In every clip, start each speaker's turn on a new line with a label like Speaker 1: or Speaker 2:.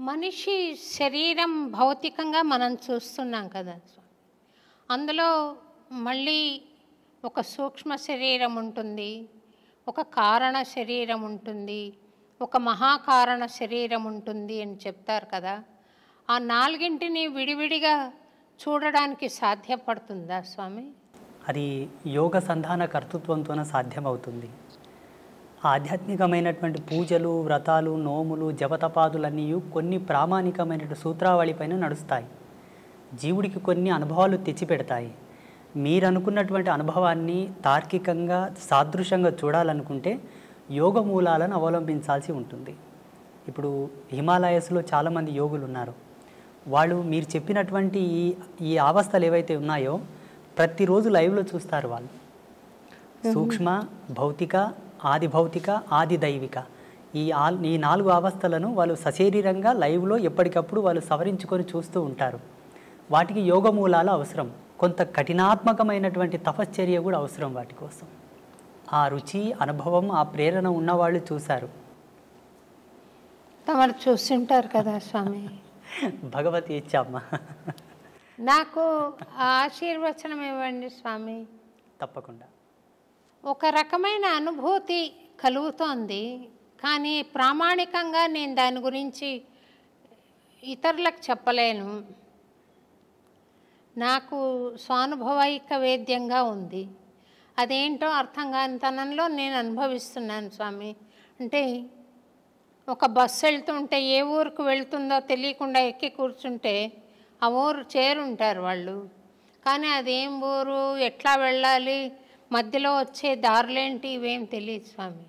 Speaker 1: మనిషి శరీరం భౌతికంగా మనం చూస్తున్నాం కదా స్వామి అందులో మళ్ళీ ఒక సూక్ష్మ శరీరం ఉంటుంది ఒక కారణ శరీరం ఉంటుంది ఒక మహాకారణ శరీరం ఉంటుంది అని చెప్తారు కదా ఆ నాలుగింటిని విడివిడిగా చూడడానికి సాధ్యపడుతుందా స్వామి
Speaker 2: అది యోగ సంధాన కర్తృత్వంతోనే సాధ్యమవుతుంది ఆధ్యాత్మికమైనటువంటి పూజలు వ్రతాలు నోములు జపతపాదులన్నీ కొన్ని ప్రామాణికమైన సూత్రావళిపైన నడుస్తాయి జీవుడికి కొన్ని అనుభవాలు తెచ్చిపెడతాయి మీరు అనుకున్నటువంటి అనుభవాన్ని తార్కికంగా సాదృశ్యంగా చూడాలనుకుంటే యోగ మూలాలను అవలంబించాల్సి ఉంటుంది ఇప్పుడు హిమాలయస్లో చాలామంది యోగులు ఉన్నారు వాళ్ళు మీరు చెప్పినటువంటి ఈ ఈ అవస్థలు ఏవైతే ఉన్నాయో ప్రతిరోజు లైవ్లో చూస్తారు వాళ్ళు సూక్ష్మ భౌతిక ఆది భౌతిక ఆది దైవిక ఈ ఆ ఈ నాలుగు అవస్థలను వాళ్ళు సశరీరంగా లైవ్లో ఎప్పటికప్పుడు వాళ్ళు సవరించుకొని చూస్తూ ఉంటారు వాటికి యోగ మూలాలు అవసరం కొంత కఠినాత్మకమైనటువంటి తపశ్చర్య కూడా అవసరం వాటి కోసం ఆ రుచి అనుభవం ఆ ప్రేరణ ఉన్నవాళ్ళు చూశారు
Speaker 1: తమరు చూస్తుంటారు కదా స్వామి
Speaker 2: భగవతి ఇచ్చామ్మ
Speaker 1: నాకు ఆ ఆశీర్వచనం ఇవ్వండి స్వామి
Speaker 2: తప్పకుండా
Speaker 1: ఒక రకమైన అనుభూతి కలుగుతోంది కానీ ప్రామాణికంగా నేను దాని గురించి ఇతరులకు చెప్పలేను నాకు స్వానుభవైక వేద్యంగా ఉంది అదేంటో అర్థం కాని తనంలో నేను అనుభవిస్తున్నాను స్వామి అంటే ఒక బస్సు వెళ్తుంటే ఏ ఊరికి వెళ్తుందో తెలియకుండా ఎక్కి కూర్చుంటే ఆ ఊరు చేరుంటారు వాళ్ళు కానీ అదేం ఊరు ఎట్లా వెళ్ళాలి మధ్యలో వచ్చే దారులేంటి ఇవేం తెలియదు స్వామి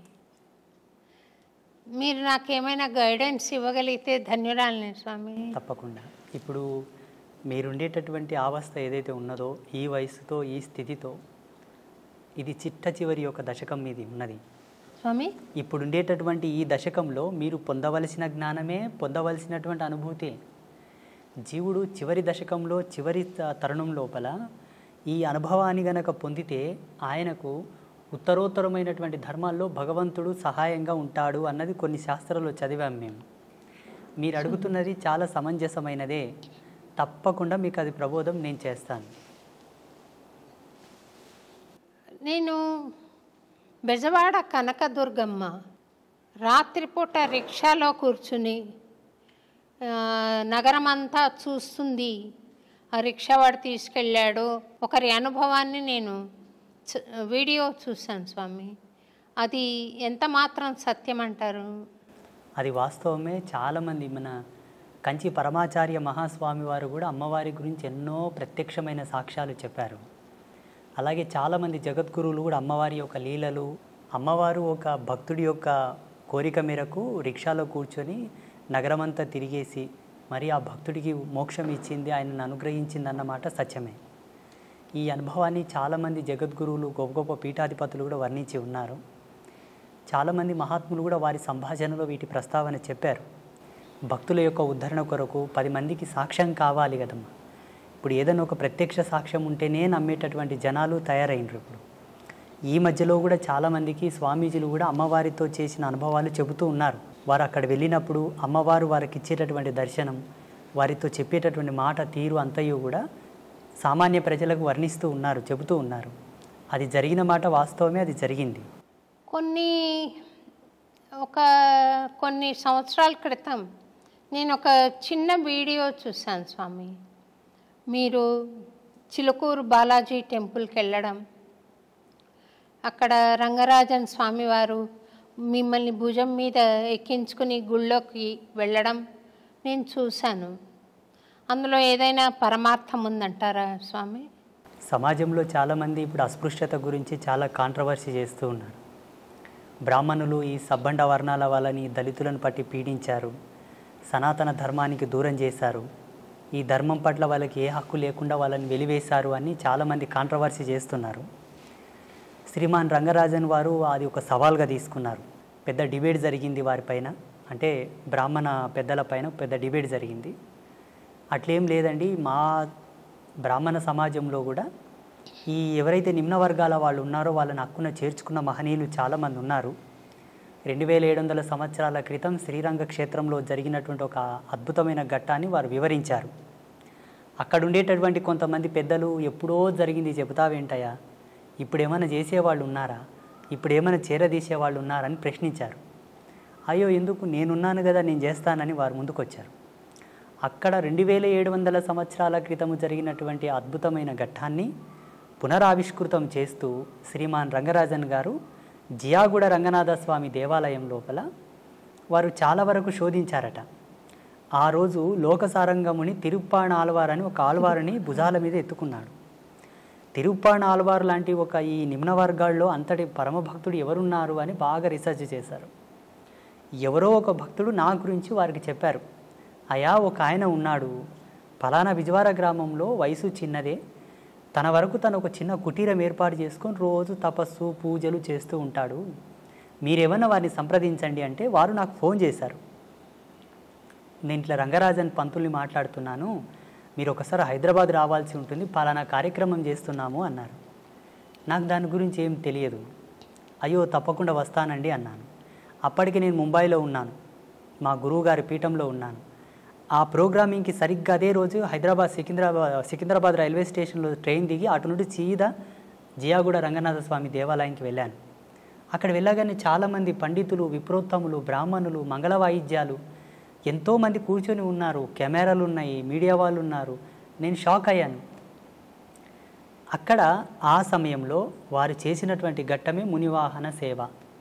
Speaker 1: మీరు నాకేమైనా గైడెన్స్ ఇవ్వగలిగితే ధన్యురాలని స్వామి
Speaker 2: తప్పకుండా ఇప్పుడు మీరుండేటటువంటి అవస్థ ఏదైతే ఉన్నదో ఈ వయసుతో ఈ స్థితితో ఇది చిట్ట చివరి యొక్క దశకం మీది ఉన్నది
Speaker 1: స్వామి
Speaker 2: ఇప్పుడు ఉండేటటువంటి ఈ దశకంలో మీరు పొందవలసిన జ్ఞానమే పొందవలసినటువంటి అనుభూతి జీవుడు చివరి దశకంలో చివరి త- తరుణం లోపల ఈ అనుభవాన్ని గనక పొందితే ఆయనకు ఉత్తరోత్తరమైనటువంటి ధర్మాల్లో భగవంతుడు సహాయంగా ఉంటాడు అన్నది కొన్ని శాస్త్రాల్లో చదివాం మేము మీరు అడుగుతున్నది చాలా సమంజసమైనదే తప్పకుండా మీకు అది ప్రబోధం నేను చేస్తాను
Speaker 1: నేను బెజవాడ కనకదుర్గమ్మ రాత్రిపూట రిక్షాలో కూర్చుని ఆ, నగరమంతా చూస్తుంది ఆ రిక్షా వాడు తీసుకెళ్ళాడు ఒకరి అనుభవాన్ని నేను చ- వీడియో చూశాను స్వామి అది ఎంత మాత్రం సత్యం అంటారు
Speaker 2: అది వాస్తవమే చాలామంది మన కంచి పరమాచార్య మహాస్వామి వారు కూడా అమ్మవారి గురించి ఎన్నో ప్రత్యక్షమైన సాక్ష్యాలు చెప్పారు అలాగే చాలామంది జగద్గురువులు కూడా అమ్మవారి యొక్క లీలలు అమ్మవారు ఒక భక్తుడి యొక్క కోరిక మేరకు రిక్షాలో కూర్చొని నగరమంతా తిరిగేసి మరి ఆ భక్తుడికి మోక్షం ఇచ్చింది ఆయనను అనుగ్రహించింది అన్నమాట సత్యమే ఈ అనుభవాన్ని చాలామంది జగద్గురువులు గొప్ప గొప్ప పీఠాధిపతులు కూడా వర్ణించి ఉన్నారు చాలామంది మహాత్ములు కూడా వారి సంభాషణలో వీటి ప్రస్తావన చెప్పారు భక్తుల యొక్క ఉద్ధరణ కొరకు పది మందికి సాక్ష్యం కావాలి కదమ్మా ఇప్పుడు ఏదైనా ఒక ప్రత్యక్ష సాక్ష్యం ఉంటేనే నమ్మేటటువంటి జనాలు తయారైనరు ఇప్పుడు ఈ మధ్యలో కూడా చాలామందికి స్వామీజీలు కూడా అమ్మవారితో చేసిన అనుభవాలు చెబుతూ ఉన్నారు వారు అక్కడ వెళ్ళినప్పుడు అమ్మవారు వారికి ఇచ్చేటటువంటి దర్శనం వారితో చెప్పేటటువంటి మాట తీరు అంతయు కూడా సామాన్య ప్రజలకు వర్ణిస్తూ ఉన్నారు చెబుతూ ఉన్నారు అది జరిగిన మాట వాస్తవమే అది జరిగింది
Speaker 1: కొన్ని ఒక కొన్ని సంవత్సరాల క్రితం నేను ఒక చిన్న వీడియో చూశాను స్వామి మీరు చిలుకూరు బాలాజీ టెంపుల్కి వెళ్ళడం అక్కడ రంగరాజన్ స్వామివారు మిమ్మల్ని భుజం మీద ఎక్కించుకుని గుళ్ళోకి వెళ్ళడం నేను చూశాను అందులో ఏదైనా పరమార్థం ఉందంటారా స్వామి
Speaker 2: సమాజంలో చాలామంది ఇప్పుడు అస్పృశ్యత గురించి చాలా కాంట్రవర్సీ చేస్తూ ఉన్నారు బ్రాహ్మణులు ఈ సబ్బండ వర్ణాల వాళ్ళని దళితులను పట్టి పీడించారు సనాతన ధర్మానికి దూరం చేశారు ఈ ధర్మం పట్ల వాళ్ళకి ఏ హక్కు లేకుండా వాళ్ళని వెలివేశారు అని చాలామంది కాంట్రవర్సీ చేస్తున్నారు శ్రీమాన్ రంగరాజన్ వారు అది ఒక సవాల్గా తీసుకున్నారు పెద్ద డిబేట్ జరిగింది వారిపైన అంటే బ్రాహ్మణ పెద్దల పైన పెద్ద డిబేట్ జరిగింది అట్లేం లేదండి మా బ్రాహ్మణ సమాజంలో కూడా ఈ ఎవరైతే నిమ్న వర్గాల వాళ్ళు ఉన్నారో వాళ్ళని హక్కున చేర్చుకున్న మహనీయులు చాలామంది ఉన్నారు రెండు వేల ఏడు వందల సంవత్సరాల క్రితం శ్రీరంగ క్షేత్రంలో జరిగినటువంటి ఒక అద్భుతమైన ఘట్టాన్ని వారు వివరించారు అక్కడ ఉండేటటువంటి కొంతమంది పెద్దలు ఎప్పుడో జరిగింది చెబుతావేంటయ్యా ఇప్పుడు ఏమైనా చేసేవాళ్ళు ఉన్నారా ఇప్పుడు ఏమైనా చేరదీసేవాళ్ళు ఉన్నారని ప్రశ్నించారు అయ్యో ఎందుకు నేనున్నాను కదా నేను చేస్తానని వారు ముందుకొచ్చారు అక్కడ రెండు వేల ఏడు వందల సంవత్సరాల క్రితము జరిగినటువంటి అద్భుతమైన ఘట్టాన్ని పునరావిష్కృతం చేస్తూ శ్రీమాన్ రంగరాజన్ గారు జియాగూడ రంగనాథ స్వామి దేవాలయం లోపల వారు చాలా వరకు శోధించారట ఆ రోజు లోకసారంగముని తిరుప్పాణ ఆల్వార్ అని ఒక ఆల్వారుని భుజాల మీద ఎత్తుకున్నాడు తిరుప్పాణ ఆల్వార్ లాంటి ఒక ఈ నిమ్న వర్గాల్లో అంతటి పరమభక్తుడు ఎవరున్నారు అని బాగా రీసెర్చ్ చేశారు ఎవరో ఒక భక్తుడు నా గురించి వారికి చెప్పారు అయా ఒక ఆయన ఉన్నాడు ఫలానా విజవార గ్రామంలో వయసు చిన్నదే తన వరకు తను ఒక చిన్న కుటీరం ఏర్పాటు చేసుకొని రోజు తపస్సు పూజలు చేస్తూ ఉంటాడు మీరేమన్నా వారిని సంప్రదించండి అంటే వారు నాకు ఫోన్ చేశారు నేను ఇట్లా రంగరాజన్ పంతుల్ని మాట్లాడుతున్నాను మీరు ఒకసారి హైదరాబాద్ రావాల్సి ఉంటుంది పలానా కార్యక్రమం చేస్తున్నాము అన్నారు నాకు దాని గురించి ఏం తెలియదు అయ్యో తప్పకుండా వస్తానండి అన్నాను అప్పటికి నేను ముంబైలో ఉన్నాను మా గురువుగారి పీఠంలో ఉన్నాను ఆ ప్రోగ్రామింగ్కి సరిగ్గా అదే రోజు హైదరాబాద్ సికింద్రాబాద్ సికింద్రాబాద్ రైల్వే స్టేషన్లో ట్రైన్ దిగి అటు నుండి సీదా జియాగూడ రంగనాథ స్వామి దేవాలయానికి వెళ్ళాను అక్కడ వెళ్ళగానే చాలామంది పండితులు విప్రోత్తములు బ్రాహ్మణులు మంగళ వాయిద్యాలు ఎంతోమంది కూర్చొని ఉన్నారు కెమెరాలు ఉన్నాయి మీడియా వాళ్ళు ఉన్నారు నేను షాక్ అయ్యాను అక్కడ ఆ సమయంలో వారు చేసినటువంటి ఘట్టమే మునివాహన సేవ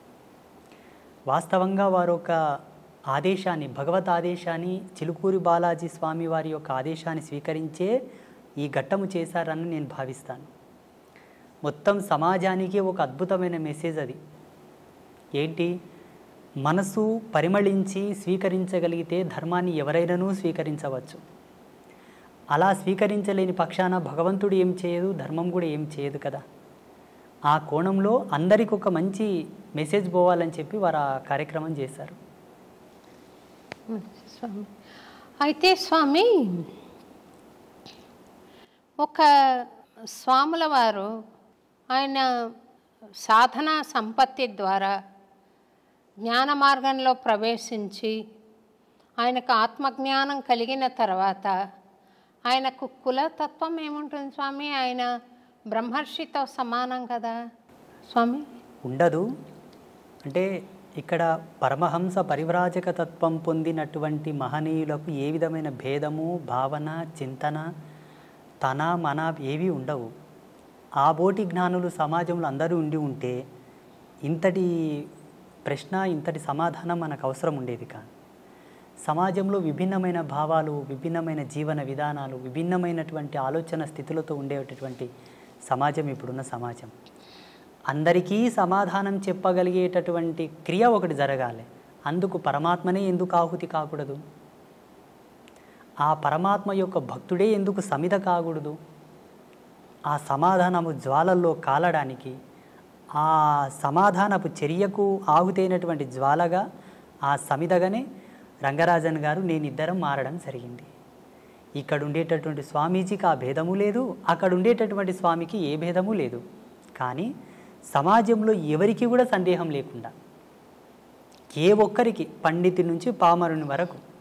Speaker 2: వాస్తవంగా వారు ఒక ఆదేశాన్ని భగవత్ ఆదేశాన్ని చిలుకూరి బాలాజీ స్వామి వారి యొక్క ఆదేశాన్ని స్వీకరించే ఈ ఘట్టము చేశారని నేను భావిస్తాను మొత్తం సమాజానికి ఒక అద్భుతమైన మెసేజ్ అది ఏంటి మనసు పరిమళించి స్వీకరించగలిగితే ధర్మాన్ని ఎవరైనానూ స్వీకరించవచ్చు అలా స్వీకరించలేని పక్షాన భగవంతుడు ఏం చేయదు ధర్మం కూడా ఏం చేయదు కదా ఆ కోణంలో అందరికి ఒక మంచి మెసేజ్ పోవాలని చెప్పి వారు ఆ కార్యక్రమం చేశారు
Speaker 1: స్వామి అయితే స్వామి ఒక స్వాముల వారు ఆయన సాధన సంపత్తి ద్వారా జ్ఞాన మార్గంలో ప్రవేశించి ఆయనకు ఆత్మజ్ఞానం కలిగిన తర్వాత ఆయనకు కులతత్వం ఏముంటుంది స్వామి ఆయన బ్రహ్మర్షితో సమానం కదా స్వామి
Speaker 2: ఉండదు అంటే ఇక్కడ పరమహంస పరివ్రాజక తత్వం పొందినటువంటి మహనీయులకు ఏ విధమైన భేదము భావన చింతన తన మన ఏవి ఉండవు ఆ బోటి జ్ఞానులు సమాజంలో అందరూ ఉండి ఉంటే ఇంతటి ప్రశ్న ఇంతటి సమాధానం మనకు అవసరం ఉండేది కాదు సమాజంలో విభిన్నమైన భావాలు విభిన్నమైన జీవన విధానాలు విభిన్నమైనటువంటి ఆలోచన స్థితులతో ఉండేటటువంటి సమాజం ఇప్పుడున్న సమాజం అందరికీ సమాధానం చెప్పగలిగేటటువంటి క్రియ ఒకటి జరగాలి అందుకు పరమాత్మనే ఎందుకు ఆహుతి కాకూడదు ఆ పరమాత్మ యొక్క భక్తుడే ఎందుకు సమిత కాకూడదు ఆ సమాధానము జ్వాలల్లో కాలడానికి ఆ సమాధానపు చర్యకు ఆహుతైనటువంటి జ్వాలగా ఆ సమిదగానే రంగరాజన్ గారు నేనిద్దరం మారడం జరిగింది ఇక్కడ ఉండేటటువంటి స్వామీజీకి ఆ భేదము లేదు అక్కడ ఉండేటటువంటి స్వామికి ఏ భేదము లేదు కానీ సమాజంలో ఎవరికి కూడా సందేహం లేకుండా ఏ ఒక్కరికి పండితి నుంచి పామరుని వరకు